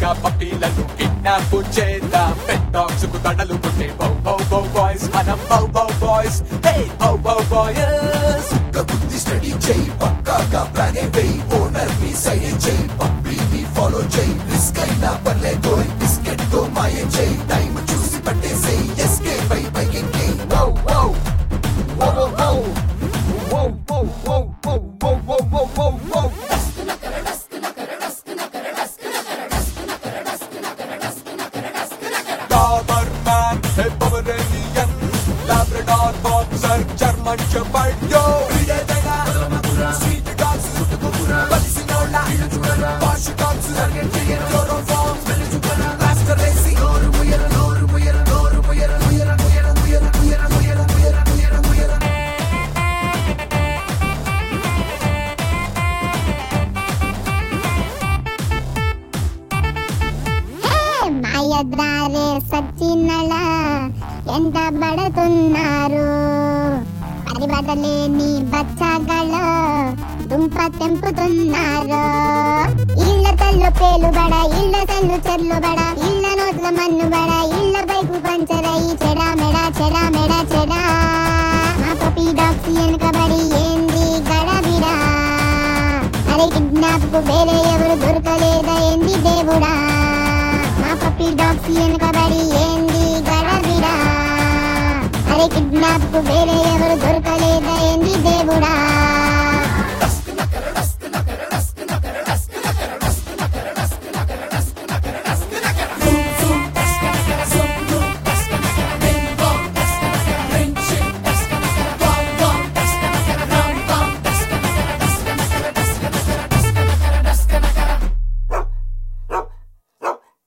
గా పప్పీలను కిడ్నాప్ చేద్దాం పెట్ డాగ్స్ కు తడలు కొట్టే బౌ బౌ బౌ బాయ్స్ మనం బౌ బౌ బాయ్స్ హే బౌ బౌ బాయ్స్ బుద్ధి స్టడీ చేయి పక్కాగా ప్లానే వేయి ఓనర్ ని సైడ్ చేయి పప్పీని ఫాలో చేయి రిస్క్ అయినా పర్లే గోయ్ బిస్కెట్ తో మాయం చేయి టైం చూసి పట్టేసేయి ఎస్కే పై పైకి వౌ వౌ వౌ వౌ వౌ వౌ వౌ వౌ వౌ వౌ వౌ వౌ వౌ డాబర్మ్యాన్ హే పవరేలియన్ Labrador boxer German shepherd yo వీడేదైనా స్వీట్ డాగ్స్ బలిసినోళ్ళ వాష్ డాగ్స్ క్లోరోఫామ్ మాస్టర్ రేసి నోరు ముయర నోరు ముయర నోరు ముయర ముయర ముయర ముయర ముయర ముయర ముయర ముయర ముయర మాయద్రారే సచ్చినళ ఎంత బడుతున్నారు పరిబడలేని బచ్చగల దుంప తెంపుతున్నారు ఇళ్ళ తల్లు పేలుబడ ఇళ్ళ తల్లు చెర్లుబడ ఇళ్ళ నోట్ల మన్నుబడ ఇళ్ళ బైకు పంచరయి చెడా మెడ చెడా మెడ చెడా మా పపి డాక్స్ వెనుకబడి ఏంది గడబిడా అరే కిడ్నాప్ కు వేరే ఎవరు దొరకలేదా ఏంది దేవుడా మా పప్పి డాగ్స్ వెనుకబడి ఏంది గడబిడా అరే కిడ్నాప్ కు వేరే ఎవరు దొరకలేదా ఏంది దేవుడా